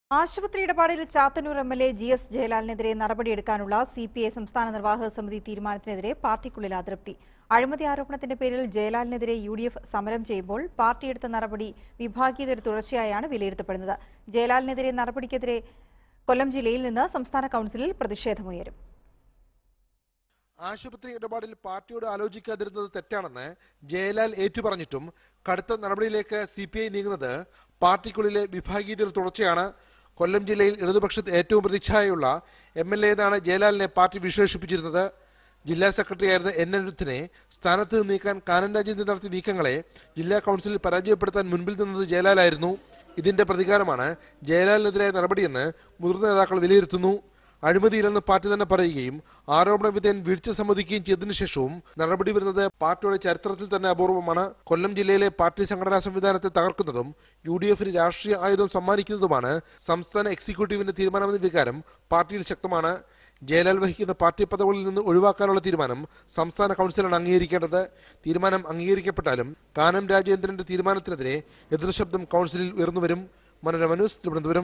ആശുപത്രി ഇടപാടിൽ Chathannoor M L A G S ജയലാലിനെതിരെ നടപടിയെടുക്കാനുള്ള സി പി ഐ സംസ്ഥാന നിർവാഹക സമിതി തീരുമാനത്തിനെതിരെ പാർട്ടിക്കുള്ളിൽ അതൃപ്തി അഴിമതി ആരോപണത്തിന്റെ പേരിൽ ജയലാലിനെതിരെ യു ഡി എഫ് സമരം ചെയ്യുമ്പോൾ പാർട്ടിയെടുത്ത നടപടി വിഭാഗീയതയുടെ തുടർച്ചയായാണ് വിലയിരുത്തപ്പെടുന്നത് ജയലാലിനെതിരെ നടപടിക്കെതിരെ കൊല്ലം ജില്ലയിൽ നിന്ന് സംസ്ഥാന കൌൺസിലിൽ പ്രതിഷേധമുയരും ആശുപത്രി ഇടപാടിൽ പാർട്ടിയോട് ആലോചിക്കാതിരുന്നത് തെറ്റാണെന്ന് ജയലാൽ ഏറ്റുപറഞ്ഞിട്ടും കടുത്ത നടപടിയിലേക്ക് സി പി ഐ നീങ്ങുന്നത് പാർട്ടിക്കുള്ളിലെ വിഭാഗീയതയുടെ തുടർച്ചയാണ് കൊല്ലം ജില്ലയിൽ ഇടതുപക്ഷത്ത് ഏറ്റവും പ്രതിച്ഛായയുള്ള എം എൽ എ എന്നാണ് ജയലാലിനെ പാർട്ടി വിശേഷിപ്പിച്ചിരുന്നത് ജില്ലാ സെക്രട്ടറിയായിരുന്ന എൻ അനിരുദ്ധനെ സ്ഥാനത്ത് നിന്ന് നീക്കാൻ കാനൻ രാജേന്ദ്രൻ നടത്തിയ നീക്കങ്ങളെ ജില്ലാ കൗൺസിലിൽ പരാജയപ്പെടുത്താൻ മുൻപിൽ നിന്നത് ജയലാലായിരുന്നു ഇതിന്റെ പ്രതികാരമാണ് ജയലാലിനെതിരായ നടപടിയെന്ന് മുതിർന്ന നേതാക്കൾ വിലയിരുത്തുന്നു അഴിമതിയില്ലെന്ന് പാർട്ടി തന്നെ പറയുകയും ആരോപണ വിധേയൻ വീഴ്ച സമ്മതിക്കുകയും ചെയ്തതിനു ശേഷവും നടപടി വരുന്നത് പാർട്ടിയുടെ ചരിത്രത്തിൽ തന്നെ അപൂർവമാണ് കൊല്ലം ജില്ലയിലെ പാർട്ടി സംഘടനാ സംവിധാനത്തെ തകർക്കുന്നതും യു ഡി എഫിന് രാഷ്ട്രീയ ആയുധം സമ്മാനിക്കുന്നതുമാണ് സംസ്ഥാന എക്സിക്യൂട്ടീവിന്റെ തീരുമാനമെന്ന വികാരം പാർട്ടിയിൽ ശക്തമാണ് ജയലാൽ വഹിക്കുന്ന പാർട്ടി പദവികളിൽ നിന്ന് ഒഴിവാക്കാനുള്ള തീരുമാനം സംസ്ഥാന കൗൺസിലാണ് അംഗീകരിക്കേണ്ടത് തീരുമാനം അംഗീകരിക്കപ്പെട്ടാലും കാനം രാജേന്ദ്രന്റെ തീരുമാനത്തിനെതിരെ എതിർശബ്ദം കൗൺസിലിൽ ഉയർന്നുവരും മനോരമ ന്യൂസ് തിരുവനന്തപുരം